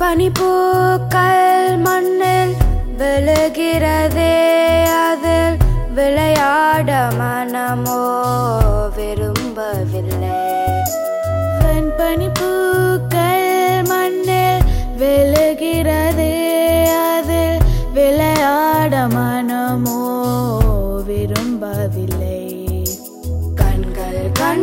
பனிப்பூக்கள் மண்ணில் விழுகிறதே அதில் விளையாட மனமோ விரும்பவில்லை வெண்பனிப்பூக்கள் மண்ணில் விழுகிறதே அதில் விளையாட மனமோ விரும்பவில்லை கண்கள்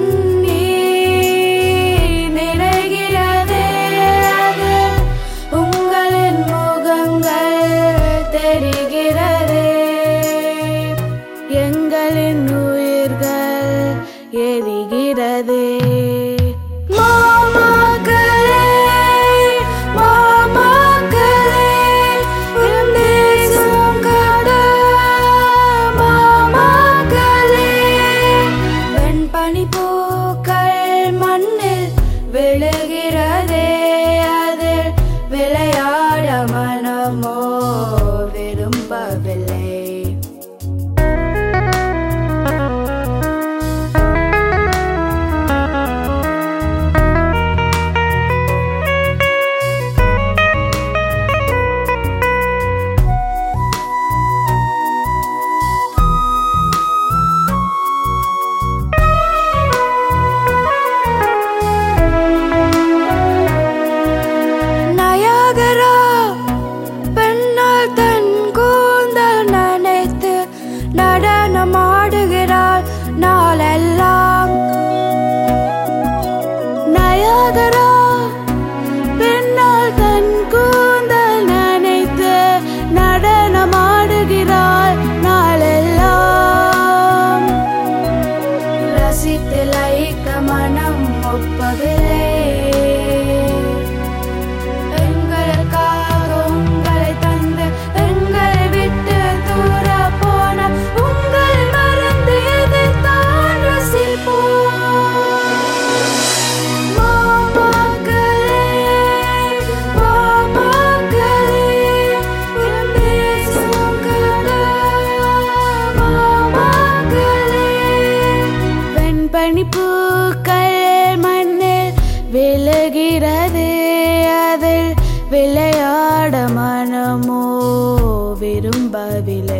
கண்ணீர் நிறைகிறதே அதில் உங்களின் முகங்கள் தெரிகிறதே எங்களின் உயிர்கள் எரிகிறதே மாமாக்களே மாமாக்களே உன் தேசம் காண மாமாக்களே வெண்பனிப்பூக்கள் மண்ணில் விழுகிறதே அதில் விளையாட மனமோ விரும்பவில்லை நயாகரா பெண்ணால் தன் கூந்தல் நனைத்து நடனமாடுகிறாள் நாளெல்லாம் நயாகரா பெண்ணால் தன் கூந்தல் நனைத்து நடனமாடுகிறாள் நாளெல்லாம் ரசித்து லைக்க மனம் ஒப்பவில்லை எங்களுக்காக உங்களை தந்து எங்களை விட்டு தூர போன உங்கள் மறந்து எதைத்தான் ரசிப்போம் மாமாக்களே மாமாக்களே உன் தேசம் காண மாமாக்களே வெண்பனிப்பூக்கள் மண்ணில் விழுகிறது அதில் விளையாட மனமோ விரும்பவில்லை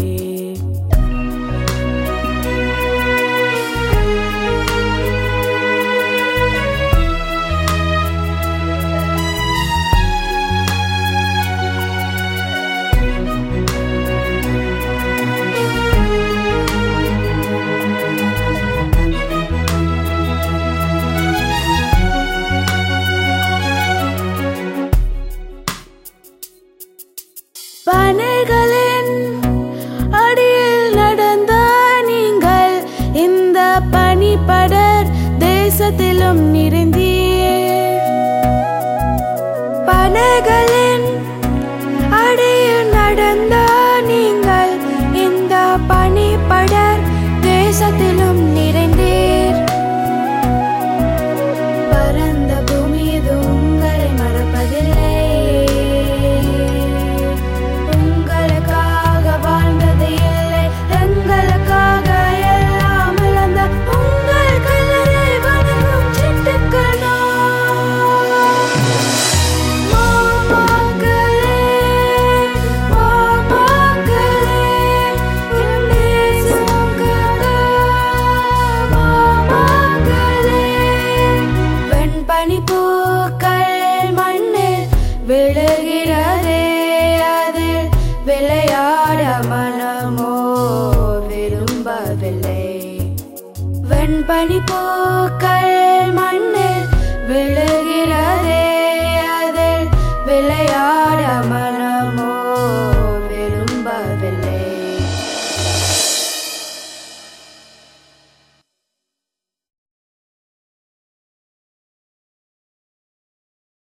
பனைகளின் அடியில் நடந்த நீங்கள் இந்த பனிப்படர் தேசத்திலும் நிறைந்தீர் பனைகளின் அடியில் நடந்த நீங்கள் இந்த பனிப்படர் தேசத்திலும் நிறைந்தீர் பரந்த பூமி இது உங்களை மறப்பதில்லை உங்களுக்காக வாழ்ந்தது இல்லை எங்களுக்காக எல்லாம் இழந்த உங்கள் கல்லறை வணங்கும் சிட்டுக்கள் நாம். மாமாக்களே, மாமாக்களே, உன் தேசம் காண மாமாக்களே. வெண்பனிப்பூக்கள் மண்ணில் விழுகிறதே அதில் விளையாட மனமோ விரும்பவில்லை வெண்பனிப்பூக்கள் மண்ணில்